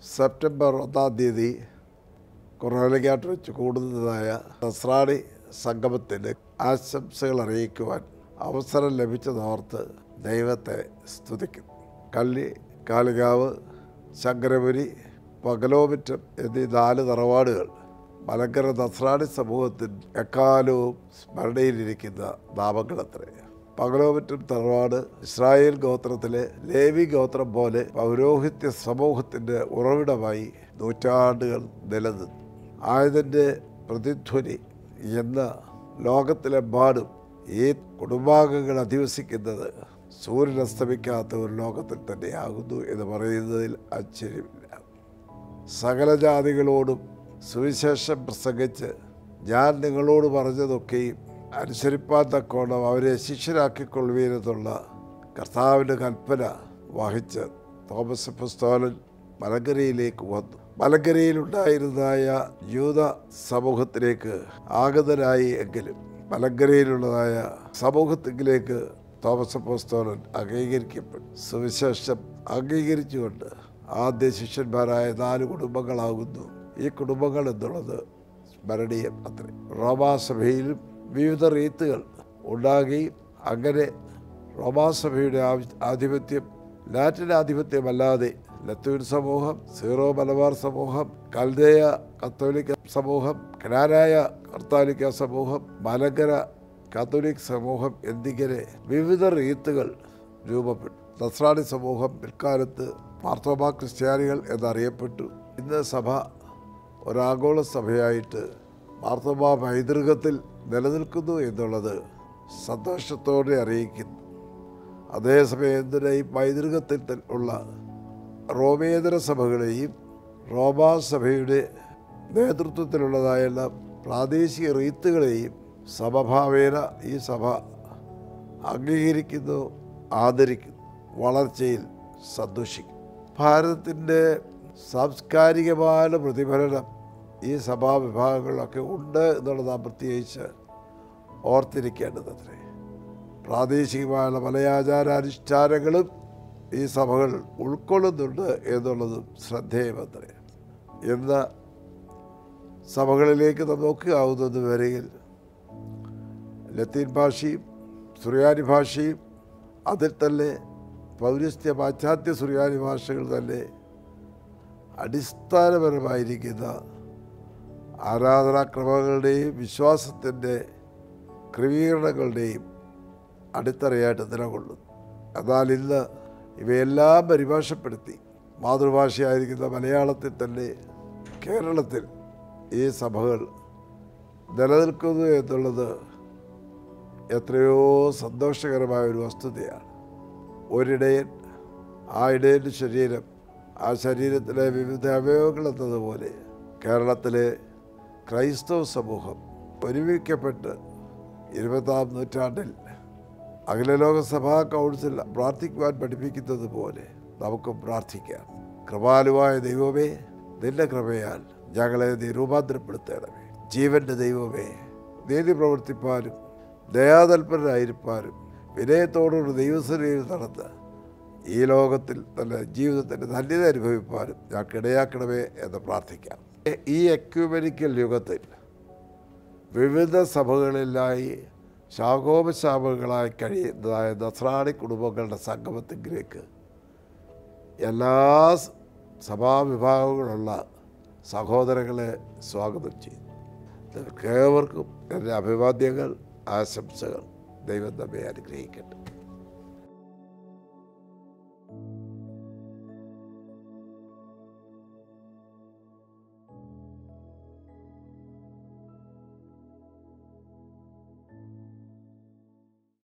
September ഒന്നാം തീയതി കൊറോലയ്ക്കാട്ട് വെച്ച് കൂടുന്നതായ നസ്രാണി സംഗമത്തിന് ആശംസകൾ അറിയിക്കുവാൻ അവസരം ലഭിച്ചതോർത്ത് ദൈവത്തെ സ്തുതിക്കുന്നു കള്ളി കാളികാവ് ശങ്കരപുരി പകലോമിറ്റം എന്നീ നാല് തറവാടുകൾ മലങ്കര നസ്രാണി സമൂഹത്തിൽ എക്കാലവും സ്മരണയിലിരിക്കുന്ന നാമങ്ങളത്രേ പകലോമറ്റം തറവാട് ഇസ്രായേൽ ഗോത്രത്തിലെ ലേവി ഗോത്രം പോലെ പൗരോഹിത്യ സമൂഹത്തിൻ്റെ ഉറവിടമായി നൂറ്റാണ്ടുകൾ നിലനിന്നു ആയതിൻ്റെ പ്രതിധ്വനി എന്ന ലോകത്തിലെമ്പാടും ഈ കുടുംബാംഗങ്ങൾ അധിവസിക്കുന്നത് സൂര്യൻ അസ്തമിക്കാത്ത ഒരു ലോകത്തിൽ തന്നെയാകുന്നു എന്ന് പറയുന്നതിൽ ആശ്ചര്യമില്ല സകല ജാതികളോടും സുവിശേഷം പ്രസംഗിച്ച് ഞാൻ നിങ്ങളോട് പറഞ്ഞതൊക്കെയും അനുസരിപ്പാൻ തക്കോണം അവരെ ശിഷ്യരാക്കിക്കൊള്ളുവീനെന്നുള്ള കർത്താവിൻ്റെ കൽപ്പന വഹിച്ച് തോമസ് പുസ്തോലൻ മലങ്കരയിലേക്ക് വന്നു മലങ്കരയിലുണ്ടായിരുന്നതായ യൂത സമൂഹത്തിലേക്ക് ആഗതനായി എങ്കിലും മലങ്കരയിലുള്ളതായ സമൂഹത്തിലേക്ക് തോമസ് പുസ്തോലൻ അംഗീകരിക്കപ്പെട്ടു സുവിശേഷം അംഗീകരിച്ചുകൊണ്ട് ആദ്യ ശിഷ്യന്മാരായ നാല് കുടുംബങ്ങളാകുന്നു ഈ കുടുംബങ്ങൾ എന്നുള്ളത് സ്മരണീയം അത്രേ റോമാസഭയിലും വിവിധ റീത്തുകൾ ഉണ്ടാകി അങ്ങനെ റോമാസഭയുടെ ആവി- ആധിപത്യം ലാറ്റിൻ ആധിപത്യമല്ലാതെ ലത്തൂൻ സമൂഹം സീറോ മലബാർ സമൂഹം കൽദേയ കത്തോലിക്ക സമൂഹം കനാനായ കർത്താലിക്ക സമൂഹം മലങ്കര കാത്തോലിക് സമൂഹം എന്നിങ്ങനെ വിവിധ റീത്തുകൾ രൂപപ്പെട്ടു നസ്രാണി സമൂഹം പിൽക്കാലത്ത് മാർത്തോമ ക്രിസ്ത്യാനികൾ എന്നറിയപ്പെട്ടു ഇന്ന് സഭ ഒരാഗോള സഭയായിട്ട് മാർത്തോമ പൈതൃകത്തിൽ നിലനിൽക്കുന്നു എന്നുള്ളത് സന്തോഷത്തോടെ അറിയിക്കുന്നു അതേസമയം എന്തിനാ ഈ പൈതൃകത്തിൽ ത- ഉള്ള റോമേതര സഭകളെയും റോമാ സഭയുടെ നേതൃത്വത്തിലുള്ളതായ എല്ലാ പ്രാദേശിക റീത്തുകളെയും സമഭാവേന ഈ സഭ അംഗീകരിക്കുന്നു ആദരിക്കുന്നു വളർച്ചയിൽ സന്തോഷിക്കും ഭാരതത്തിൻ്റെ സാംസ്കാരികമായ പ്രതിഫലനം ഈ സഭാവിഭാഗങ്ങളിലൊക്കെ ഉണ്ട് എന്നുള്ളത് നാം പ്രത്യേകിച്ച് ഓർത്തിരിക്കേണ്ടതത്രേ പ്രാദേശികമായ പല ആചാരാനുഷ്ഠാനങ്ങളും ഈ സഭകൾ ഉൾക്കൊള്ളുന്നുണ്ട് എന്നുള്ളതും ശ്രദ്ധേയമത്രേ എന്ന സഭകളിലേക്ക് നാം നോക്കുകയാവുന്നത് വരെയിൽ ലത്തീൻ ഭാഷയും സുറിയാനി ഭാഷയും അതിൽ തന്നെ പൗരസ്ത്യ പാശ്ചാത്യ സുറിയാനി ഭാഷകൾ തന്നെ അടിസ്ഥാനപരമായിരിക്കുന്ന ആരാധനാക്രമങ്ങളുടെയും വിശ്വാസത്തിൻ്റെ ക്രമീകരണങ്ങളുടെയും അടിത്തറയായിട്ട് നിലകൊള്ളുന്നു എന്നാൽ ഇന്ന് ഇവയെല്ലാം പരിഭാഷപ്പെടുത്തി മാതൃഭാഷയായിരിക്കുന്ന മലയാളത്തിൽ തന്നെ കേരളത്തിൽ ഈ സഭകൾ നിലനിൽക്കുന്നു എന്നുള്ളത് എത്രയോ സന്തോഷകരമായ ഒരു വസ്തുതയാണ് ഒരിടയൻ ആ ഇടയൻ്റെ ശരീരം ആ ശരീരത്തിലെ വിവിധ അവയവങ്ങൾ എന്നതുപോലെ കേരളത്തിലെ ക്രൈസ്തവ സമൂഹം ഒരുമിക്കപ്പെട്ട് ഇരുപതാം നൂറ്റാണ്ടിൽ അഖിലലോക സഭാ കൗൺസിൽ പ്രാർത്ഥിക്കുവാൻ പഠിപ്പിക്കുന്നത് പോലെ നമുക്ക് പ്രാർത്ഥിക്കാം കൃപാലുവായ ദൈവമേ നിന്റെ കൃപയാൽ ഞങ്ങളെ നീ രൂപാന്തരപ്പെടുത്തണമേ ജീവന്റെ ദൈവമേ നീതി പ്രവർത്തിപ്പാനും ദയാതൽപരരായിരിക്കാനും വിനയത്തോടുകൂടി ദൈവസേനയിൽ നടന്ന് ഈ ലോകത്തിൽ തന്നെ ജീവിതത്തിൻ്റെ ധന്യത അനുഭവിപ്പാനും ഞങ്ങൾക്ക് ഇടയാക്കണമേ എന്ന് പ്രാർത്ഥിക്കാം ഈ എക്യൂമെനിക്കൽ യുഗത്തിൽ വിവിധ സഭകളിലായി ശാഖോപശാഖകളായി കഴിയുന്നതായ നസ്രാണി കുടുംബങ്ങളുടെ സംഗമത്തിലേക്ക് എല്ലാ സ് സഭാവിഭാഗങ്ങളുള്ള സഹോദരങ്ങളെ സ്വാഗതം ചെയ്തു നിങ്ങൾക്ക് ഏവർക്കും എൻ്റെ അഭിവാദ്യങ്ങൾ ആശംസകൾ ദൈവം നമ്മെ അനുഗ്രഹിക്കട്ടെ